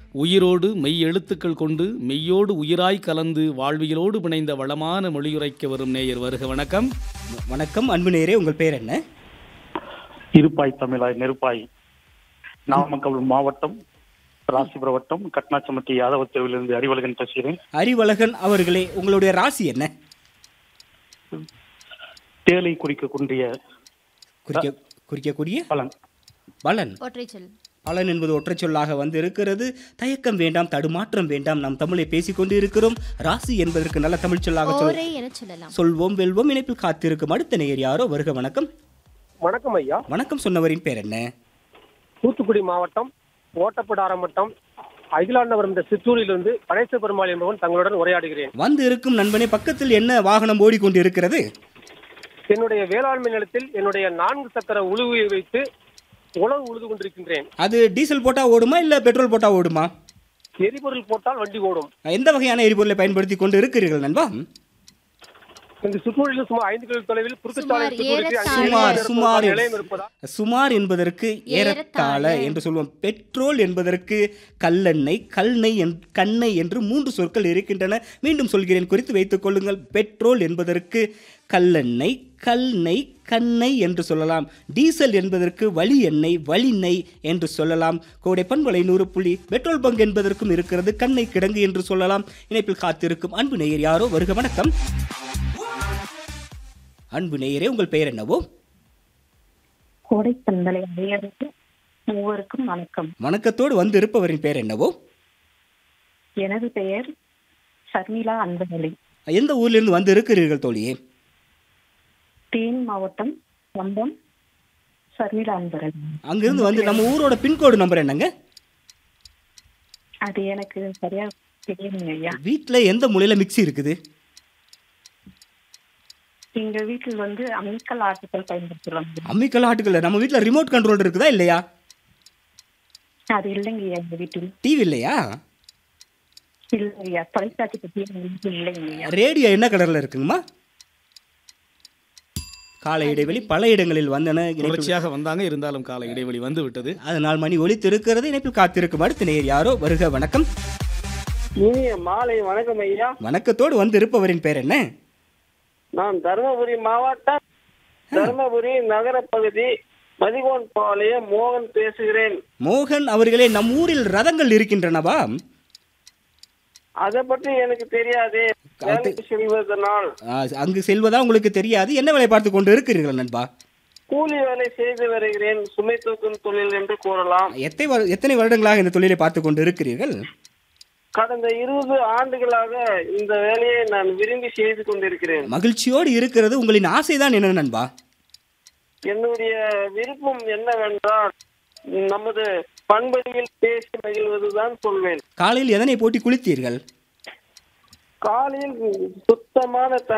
உயிரோடு மெய் எழுத்துக்கள் கொண்டு மெய்யோடு உயிராய் கலந்து வாழ்வியலோடு பிணைந்த வளமான மொழியுரைக்க வரும் நேயர் வருக வணக்கம் வணக்கம் அன்பு நேரே உங்கள் பேர் என்ன இருப்பாய் தமிழாய் நெருப்பாய் நாமக்கல் மாவட்டம் ராசிபுர வட்டம் கட்னாச்சமட்டி யாதவ தெருவிலிருந்து அறிவழகன் பேசுகிறேன் அறிவழகன் அவர்களே உங்களுடைய ராசி என்ன தேலை குறிக்கக்கூடிய குறிக்க குறிக்கக்கூடிய பலன் பலன் ஒற்றைச்சொல் பலன் என்பது ஒற்றைச் சொல்லாக வந்து இருக்கிறது தயக்கம் வேண்டாம் தடுமாற்றம் வேண்டாம் நாம் தமிழை பேசிக்கொண்டு இருக்கிறோம் ராசி என்பதற்கு நல்ல தமிழ் சொல்லாக சொல் ஓரை என சொல்லலாம் சொல்வோம் வெல்வோம் இணைப்பில் காத்திருக்கும் அடுத்த நேயர் யாரோ வருக வணக்கம் வணக்கம் ஐயா வணக்கம் சொன்னவரின் பேர் என்ன தூத்துக்குடி மாவட்டம் ஓட்டப்பிடாரம் வட்டம் அகிலாண்டபுரம் இந்த சிற்றூரிலிருந்து கணேச பெருமாள் என்பவன் தங்களுடன் உரையாடுகிறேன் வந்து இருக்கும் நண்பனே பக்கத்தில் என்ன வாகனம் ஓடிக்கொண்டு இருக்கிறது என்னுடைய வேளாண்மை நிலத்தில் என்னுடைய நான்கு சக்கர உழுவையை வைத்து உழவு உழுது கொண்டிருக்கின்றேன் அது டீசல் போட்டா ஓடுமா இல்ல பெட்ரோல் போட்டா ஓடுமா எரிபொருள் போட்டால் வண்டி ஓடும் எந்த வகையான எரிபொருளை பயன்படுத்தி கொண்டு இருக்கிறீர்கள் நண்பா இந்த சிற்றூரில் சுமார் ஐந்து கிலோ தொலைவில் குறுக்குச்சாலை சுமார் சிற்றூருக்கு ஏறத்தாழ- அஞ்சு சுமார், கிலோமீட்டர் சுமார் நிலையம் இருப்பதால் சுமார் என்பதற்கு ஏறத்தாழ ஏறத்தாழ. என்று சொல்வோம் பெட்ரோல் என்பதற்கு கல்லெண்ணெய் கல்நெய் என் கண்ணெய் என்று மூன்று சொற்கள் இருக்கின்றன மீண்டும் சொல்கிறேன் குறித்து வைத்துக் கொள்ளுங்கள் பெட்ரோல் என்பதற்கு கல்லெண்ணெய் கல்நெய் கண்ணெய் என்று சொல்லலாம் டீசல் என்பதற்கு வழி எண்ணெய் வழிநெய் என்று சொல்லலாம் கோடை பண்பலை நூறு புள்ளி பெட்ரோல் பங்க் என்பதற்கும் இருக்கிறது கண்ணெய் கிடங்கு என்று சொல்லலாம் இணைப்பில் காத்திருக்கும் அன்பு நேயர் யாரோ வருக வணக்கம் அன்பு நேயரே உங்கள் பெயர் என்னவோ கோடைப்பந்தலை அடையறது மூவருக்கும் வணக்கம் வணக்கத்தோடு வந்து இருப்பவரின் பெயர் என்னவோ எனது பெயர் ஷர்மிளா அன்பகலை எந்த ஊர்லேருந்து வந்து இருக்கிறீர்கள் தோழியே தேனி மாவட்டம் கம்பம் ஷர்மிளா அன்பகலை அங்கிருந்து வந்து நம்ம ஊரோட பின்கோடு நம்பர் என்னங்க அது எனக்கு சரியா தெரியலைங்க ஐயா வீட்டில் எந்த மூலையில மிக்ஸி இருக்குது எங்க வீட்டில் வந்து அம்மிக்கல் ஆட்டுக்கள் பயன்படுத்துறாங்க அம்மிக்கல் ஆட்டுக்கல்ல நம்ம வீட்டில் ரிமோட் கண்ட்ரோல் இருக்குதா இல்லையா அது இல்லைங்க ஐயா எங்க வீட்டில் டிவி இல்லையா இல்லைங்க ஐயா தொலைக்காட்சி பத்தி எங்க வீட்டில் இல்லைங்க ஐயா ரேடியோ என்ன கலரில் இருக்குங்கம்மா கால இடைவெளி பல இடங்களில் வந்தன இணைப்பில் தொடர்ச்சியாக வந்தாங்க இருந்தாலும் கால இடைவெளி வந்து விட்டது அதனால் மணி ஒலித்து இருக்கிறது இணைப்பில் காத்திருக்கும் அடுத்த நேயர் யாரோ வருக வணக்கம் இனிய மாலை வணக்கம் ஐயா வணக்கத்தோடு வந்து இருப்பவரின் பேர் என்ன நான் தருமபுரி மாவட்டம் தருமபுரி நகர பகுதி மதிகோன் பாளையம் மோகன் பேசுகிறேன் மோகன் அவர்களே நம் ஊரில் ரதங்கள் இருக்கின்றனவா அதை பற்றி எனக்கு தெரியாதே வேலைக்கு செல்வதனால் ஆ, அங்கு செல்வதா உங்களுக்கு தெரியாது என்ன வேலை பார்த்து கொண்டு இருக்கிறீர்கள் நண்பா கூலி வேலை செய்து வருகிறேன் சுமை தூக்கும் தொழில் என்று கூறலாம் எத்தனை வரு- எத்தனை வருடங்களாக இந்த தொழிலை பார்த்து கொண்டு இருக்கிறீர்கள் கடந்த இருபது ஆண்டுகளாக இந்த வேலையை நான் விரும்பி செய்து கொண்டிருக்கிறேன் மகிழ்ச்சியோடு இருக்கிறது உங்களின் ஆசைதான் என்ன நண்பா என்னுடைய விருப்பம் என்னவென்றால் நமது பண்படியில் பேசி மகிழ்வதுதான் சொல்வேன் காலையில் எதனை போட்டி குளித்தீர்கள் காலையில் சுத்தமான